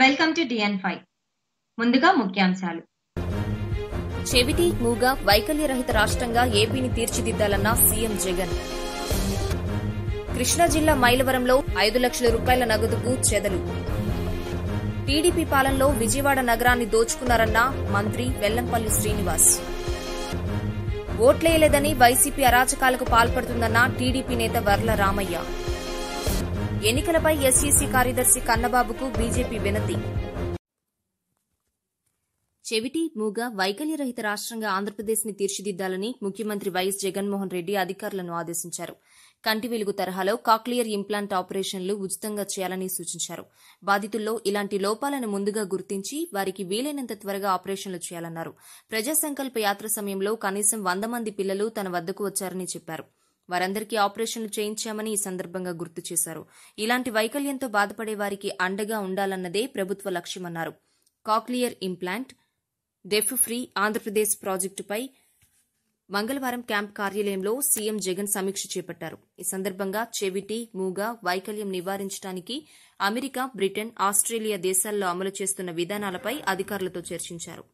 Welcome to డిఎన్ five ముందుగా ముఖ్యాంశాలు చెవిటి మూగ వైకల్య రహిత రాష్ట్రంగా ఏపీని తీర్చిదిద్దాలన్న సీఎం జగన్ కృష్ణా జిల్లా మైలవరంలో ఐదు లక్షల రూపాయల నగదుకు చెదలు టీడీపీ పాలనలో విజయవాడ నగరాన్ని దోచుకున్నారన్న మంత్రి వెల్లంపల్లి శ్రీనివాస్ ఓట్లేయలేదని వైసీపీ అరాచకాలకు పాల్పడుతుందన్న టీడీపీ నేత వర్ల రామయ్య ఎన్నికలపై ఎస్ఈసీ కార్యదర్శి కన్నబాబుకు బీజేపీ వినతి చెవిటి మూగ వైకల్య రహిత రాష్ట్రంగా ఆంధ్రప్రదేశ్ ని తీర్చిదిద్దాలని ముఖ్యమంత్రి వైఎస్ జగన్మోహన్ రెడ్డి అధికారులను ఆదేశించారు కంటి వెలుగు తరహాలో కాక్లియర్ ఇంప్లాంట్ ఆపరేషన్లు ఉచితంగా చేయాలని సూచించారు బాధితుల్లో ఇలాంటి లోపాలను ముందుగా గుర్తించి వారికి వీలైనంత త్వరగా ఆపరేషన్లు చేయాలన్నారు ప్రజా సంకల్ప యాత్ర సమయంలో కనీసం వంద మంది పిల్లలు తన వద్దకు వచ్చారని చెప్పారు వారందరికీ ఆపరేషన్లు చేయించామని ఈ సందర్భంగా గుర్తు చేశారు ఇలాంటి వైకల్యంతో బాధపడే వారికి అండగా ఉండాలన్నదే ప్రభుత్వ లక్ష్యమన్నారు cochlear implant deaf free Andhra Pradesh ప్రాజెక్టుపై మంగళవారం క్యాంప్ కార్యాలయంలో సీఎం జగన్ సమీక్ష చేపట్టారు ఈ సందర్భంగా చెవిటి మూగ వైకల్యం నివారించడానికి అమెరికా బ్రిటన్ ఆస్ట్రేలియా దేశాల్లో అమలు చేస్తున్న విధానాలపై అధికారులతో చర్చించారు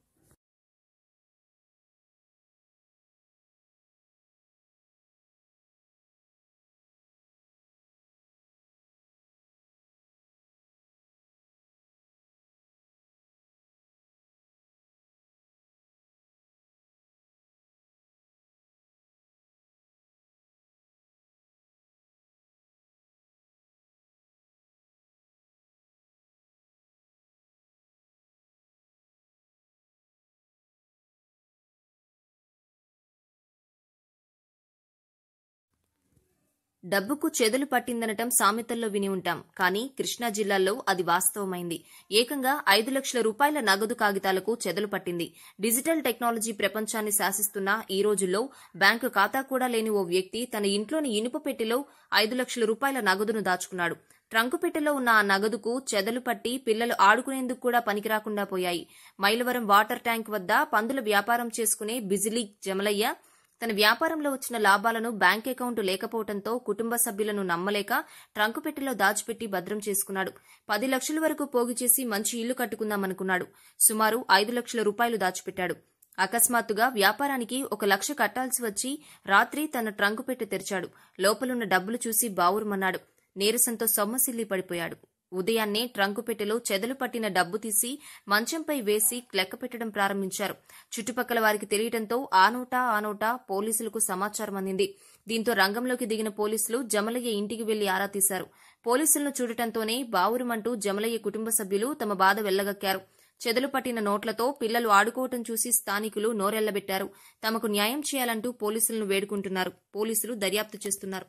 డబ్బుకు చెదలు పట్టిందనటం సామెతల్లో విని ఉంటాం కానీ కృష్ణా జిల్లాలో అది వాస్తవమైంది ఏకంగా ఐదు లక్షల రూపాయల నగదు కాగితాలకు చెదలు పట్టింది డిజిటల్ టెక్నాలజీ ప్రపంచాన్ని శాసిస్తున్న ఈ రోజుల్లో బ్యాంకు ఖాతా కూడా లేని ఓ వ్యక్తి తన ఇంట్లోని ఇనుప పెట్టెలో ఐదు లక్షల రూపాయల నగదును దాచుకున్నాడు ట్రంకు పెట్టెలో ఉన్న ఆ నగదుకు చెదలు పట్టి పిల్లలు ఆడుకునేందుకు కూడా పనికిరాకుండా పోయాయి మైలవరం వాటర్ ట్యాంక్ వద్ద పందుల వ్యాపారం చేసుకునే బిజిలీ జమలయ్య తన వ్యాపారంలో వచ్చిన లాభాలను బ్యాంక్ అకౌంట్ లేకపోవడంతో కుటుంబ సభ్యులను నమ్మలేక ట్రంకు పెట్టెలో దాచిపెట్టి భద్రం చేసుకున్నాడు పది లక్షల వరకు పోగు చేసి మంచి ఇల్లు కట్టుకుందామనుకున్నాడు సుమారు ఐదు లక్షల రూపాయలు దాచిపెట్టాడు అకస్మాత్తుగా వ్యాపారానికి ఒక లక్ష కట్టాల్సి వచ్చి రాత్రి తన ట్రంకు పెట్టె తెరిచాడు లోపలున్న డబ్బులు చూసి బావురుమన్నాడు నీరసంతో సొమ్మసిల్లి పడిపోయాడు ఉదయాన్నే ట్రంకు పెట్టెలో చెదలు పట్టిన డబ్బు తీసి మంచంపై వేసి లెక్క పెట్టడం ప్రారంభించారు చుట్టుపక్కల వారికి తెలియడంతో ఆ నోటా ఆ నోటా పోలీసులకు సమాచారం అందింది దీంతో రంగంలోకి దిగిన పోలీసులు జమలయ్య ఇంటికి వెళ్లి ఆరా తీశారు పోలీసులను చూడటంతోనే బావురుమంటూ జమలయ్య కుటుంబ సభ్యులు తమ బాధ వెళ్లగక్కారు చెదలు పట్టిన నోట్లతో పిల్లలు ఆడుకోవటం చూసి స్థానికులు నోరెళ్లబెట్టారు తమకు న్యాయం చేయాలంటూ పోలీసులను వేడుకుంటున్నారు పోలీసులు దర్యాప్తు చేస్తున్నారు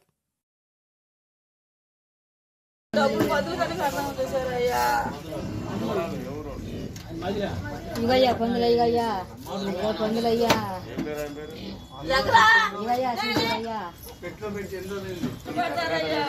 డబ్బులు బదులు కనుక అర్థం చేశారయ్యా ఇవయ్యా పొందులయ్యా అయ్యా పొందులయ్యా ఎక్కడా ఇవయ్యా తీసుకురయ్యా పెడతారయ్యా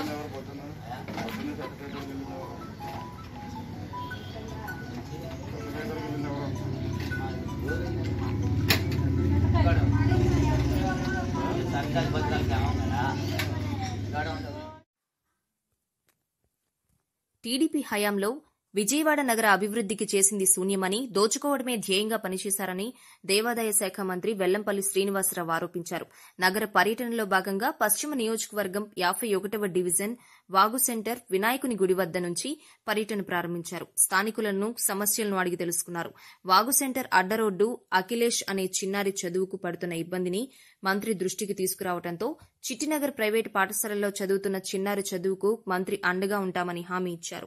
టీడీపీ హయాంలో విజయవాడ నగర అభివృద్దికి చేసింది శూన్యమని దోచుకోవడమే ధ్యేయంగా పనిచేశారని దేవాదాయ శాఖ మంత్రి వెల్లంపల్లి శ్రీనివాసరావు ఆరోపించారు నగర పర్యటనలో భాగంగా పశ్చిమ నియోజకవర్గం యాభై ఒకటవ డివిజన్ వాగు సెంటర్ వినాయకుని గుడి వద్ద నుంచి పర్యటన ప్రారంభించారు స్థానికులను సమస్యలను అడిగి తెలుసుకున్నారు వాగు సెంటర్ అడ్డరోడ్డు అఖిలేష్ అనే చిన్నారి చదువుకు పడుతున్న ఇబ్బందిని మంత్రి దృష్టికి తీసుకురావడంతో చిట్టినగర్ ప్రైవేటు పాఠశాలలో చదువుతున్న చిన్నారి చదువుకు మంత్రి అండగా ఉంటామని హామీ ఇచ్చారు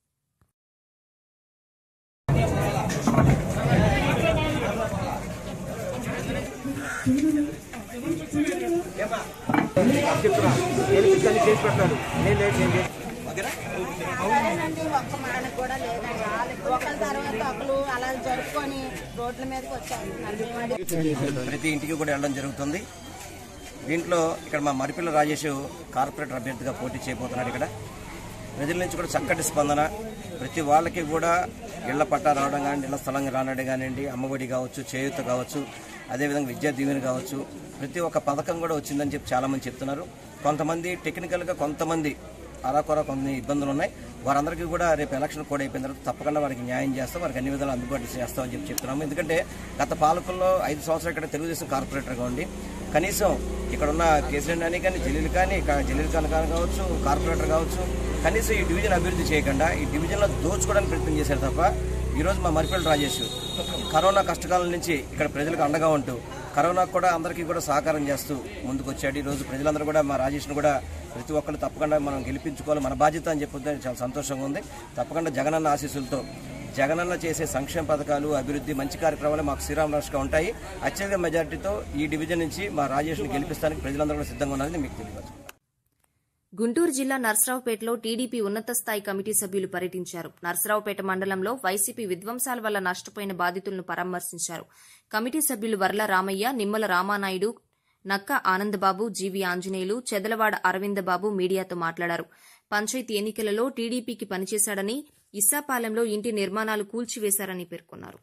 అవునండి ఒక్క మాట కూడా లేదండి ఒకరి తర్వాత ఒకరు అలా జరుపుకొని రోడ్ల మీదకి వచ్చారు నడిపి ప్రతి ఇంటికి కూడా వెళ్ళడం జరుగుతుంది దీంట్లో ఇక్కడ మా మరిపిల్ల రాజేష్ కార్పొరేటర్ అభ్యర్థిగా పోటీ చేయబోతున్నాడు ఇక్కడ ప్రజల నుంచి కూడా చక్కటి స్పందన ప్రతి వాళ్ళకి కూడా ఇళ్ల పట్టా రావడం కానీ ఇళ్ల స్థలంగా రానడం కానివ్వండి అమ్మఒడి కావచ్చు చేయూత కావచ్చు అదేవిధంగా విద్యా దీవెన కావచ్చు ప్రతి ఒక్క పథకం కూడా వచ్చిందని చెప్పి చాలామంది చెప్తున్నారు కొంతమంది టెక్నికల్గా కొంతమంది అరాకొర కొన్ని ఇబ్బందులు ఉన్నాయి వారందరికీ కూడా రేపు ఎలక్షన్ కోడ్ అయిపోయిన తర్వాత తప్పకుండా వారికి న్యాయం చేస్తాం వారికి అన్ని విధాలు అందుబాటు చేస్తామని చెప్పి చెప్తున్నాము ఎందుకంటే గత పాలకుల్లో ఐదు సంవత్సరాలు ఇక్కడ తెలుగుదేశం కార్పొరేటర్గా ఉండి కనీసం ఇక్కడ ఉన్న కేసీఆర్ అని కానీ జలీల్ కానీ కా- జలీల్ ఖాన్ ఖాన్ కావచ్చు కార్పొరేటర్ కావచ్చు కనీసం ఈ డివిజన్ అభివృద్ధి చేయకుండా ఈ డివిజన్లో దోచుకోవడానికి ప్రయత్నం చేశారు తప్ప ఈరోజు మా మరిపల్లి రాజేష్ కరోనా కష్టకాలం నుంచి ఇక్కడ ప్రజలకు అండగా ఉంటూ కరోనా కూడా అందరికీ కూడా సహకారం చేస్తూ ముందుకు వచ్చాడు ఈరోజు ప్రజలందరూ కూడా మా రాజేష్ను కూడా ప్రతి ఒక్కరు తప్పకుండా మనం గెలిపించుకోవాలి మన బాధ్యత అని చెప్పొద్దని చాలా సంతోషంగా ఉంది తప్పకుండా జగనన్న ఆశీస్సులతో జగనన్న చేసే సంక్షేమ పథకాలు అభివృద్ధి మంచి కార్యక్రమాలు మాకు శ్రీరామ రాష్ట్రంగా ఉంటాయి అత్యధిక మెజార్టీతో ఈ డివిజన్ నుంచి మా రాజేష్ను గెలిపిస్తానికి ప్రజలందరూ కూడా సిద్ధంగా ఉన్నారని మీకు తెలియదు గుంటూరు జిల్లా నర్సరావుపేటలో టీడీపీ ఉన్నత స్థాయి కమిటీ సభ్యులు పర్యటించారు నర్సరావుపేట మండలంలో వైసీపీ విధ్వంసాల వల్ల నష్టపోయిన బాధితులను పరామర్శించారు కమిటీ సభ్యులు వర్ల రామయ్య నిమ్మల రామానాయుడు నక్క ఆనందబాబు జీవి ఆంజనేయులు చెదలవాడ అరవిందబాబు మీడియాతో మాట్లాడారు పంచాయతీ ఎన్నికలలో టీడీపీకి పనిచేశాడని ఇస్సాపాలెంలో ఇంటి నిర్మాణాలు కూల్చివేశారని పేర్కొన్నారు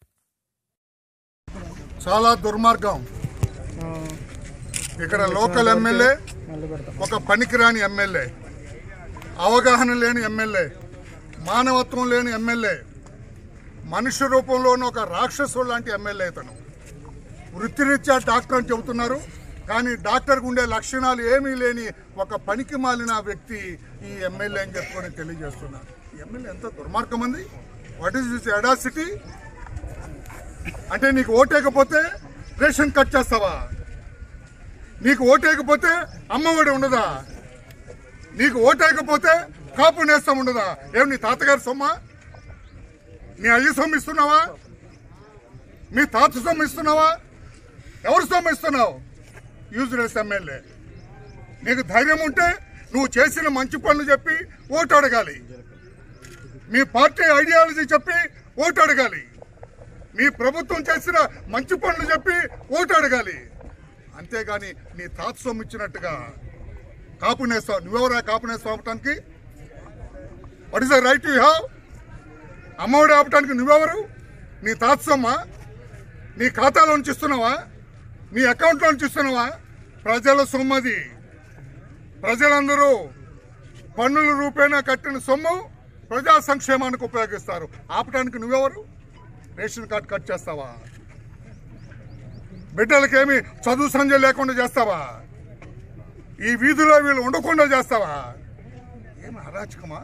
చాలా దుర్మార్గం ఇక్కడ లోకల్ ఎమ్మెల్యే ఒక పనికిరాని ఎమ్మెల్యే అవగాహన లేని ఎమ్మెల్యే మానవత్వం లేని ఎమ్మెల్యే మనుష్య రూపంలోని ఒక రాక్షసుడు లాంటి ఎమ్మెల్యే ఇతను వృత్తిరీత్యా డాక్టర్ అని చెబుతున్నారు కానీ డాక్టర్కి ఉండే లక్షణాలు ఏమీ లేని ఒక పనికి మాలిన వ్యక్తి ఈ ఎమ్మెల్యే అని చెప్పుకొని తెలియజేస్తున్నారు ఈ ఎమ్మెల్యే ఎంత దుర్మార్గం ఉంది వాట్ ఈస్ దిస్ ఎడాసిటీ అంటే నీకు ఓటేకపోతే రేషన్ కట్ చేస్తావా నీకు ఓటేకపోతే అమ్మఒడి ఉండదా నీకు ఓటేకపోతే కాపు నేస్తం ఉండదా ఏం నీ తాతగారి సొమ్మ నీ అయ్య సొమ్ము ఇస్తున్నావా మీ తాత సొమ్ము ఇస్తున్నావా ఎవరు సొమ్ము ఇస్తున్నావు యూజ్లెస్ ఎమ్మెల్యే నీకు ధైర్యం ఉంటే నువ్వు చేసిన మంచి పనులు చెప్పి ఓటు అడగాలి మీ పార్టీ ఐడియాలజీ చెప్పి ఓటు అడగాలి మీ ప్రభుత్వం చేసిన మంచి పనులు చెప్పి ఓటు అడగాలి అంతేగాని నీ తాత సొమ్ము ఇచ్చినట్టుగా కాపు నేస్తావు నువ్వెవరా కాపు నేస్తావు ఆపటానికి what is the right you have Amma Vodi ఆపటానికి నువ్వెవరు నీ తాత సొమ్మ నీ ఖాతాలో నుంచి ఇస్తున్నావా నీ అకౌంట్లో నుంచి ఇస్తున్నావా ప్రజల సొమ్మది ప్రజలందరూ పన్నుల రూపేణా కట్టిన సొమ్ము ప్రజా సంక్షేమానికి ఉపయోగిస్తారు ఆపటానికి నువ్వెవరు రేషన్ కార్డు కట్ చేస్తావా బిడ్డలకేమి చదువు సంజయ్ లేకుండా చేస్తావా ఈ వీధిలో వీళ్ళు ఉండకుండా చేస్తావా ఏమి అరాచకమా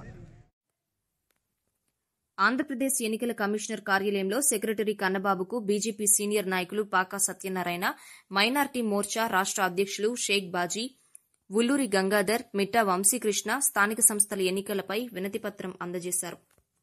ఆంధ్రప్రదేశ్ ఎన్నికల కమిషనర్ కార్యాలయంలో సెక్రటరీ కన్నబాబుకు బీజేపీ సీనియర్ నాయకులు పాకా సత్యనారాయణ మైనార్టీ మోర్చా రాష్ట అధ్యక్షులు షేక్ బాజీ ఉల్లూరి గంగాధర్ మిట్టా వంశీకృష్ణ స్థానిక సంస్థల ఎన్నికలపై వినతిపత్రం అందజేశారు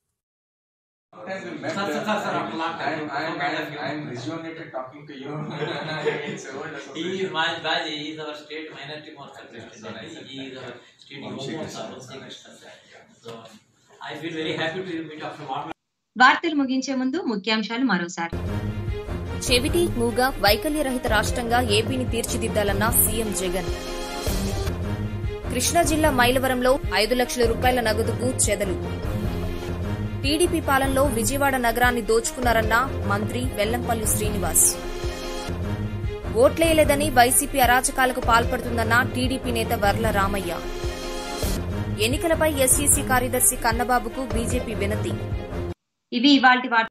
Sir, sir, sir, sir, I'm, I'm, I'm, I'm, I'm rejuvenated talking to you. it's over. He is Mahesh Baji, he is our state minority morcha president. He is our state Vamsi Yomo Krishna. Vamsi Krishna, sir. So I feel very happy to meet after one వార్తలు ముగించే ముందు ముఖ్యాంశాలు మరోసారి చెవిటి మూగ వైకల్య రహిత రాష్ట్రంగా ఏపీని తీర్చిదిద్దాలన్న సీఎం జగన్ కృష్ణా జిల్లా మైలవరంలో ఐదు లక్షల రూపాయల నగదుకు చెదలు టీడీపీ పాలనలో విజయవాడ నగరాన్ని దోచుకున్నారన్న మంత్రి వెల్లంపల్లి శ్రీనివాస్ ఓట్లేయలేదని వైసీపీ అరాచకాలకు పాల్పడుతుందన్న టీడీపీ నేత వర్ల రామయ్య ఎన్నికలపై ఎస్ఈసీ కార్యదర్శి కన్నబాబుకు బీజేపీ వినతి ఇవి ఇవాల్టి వార్తలు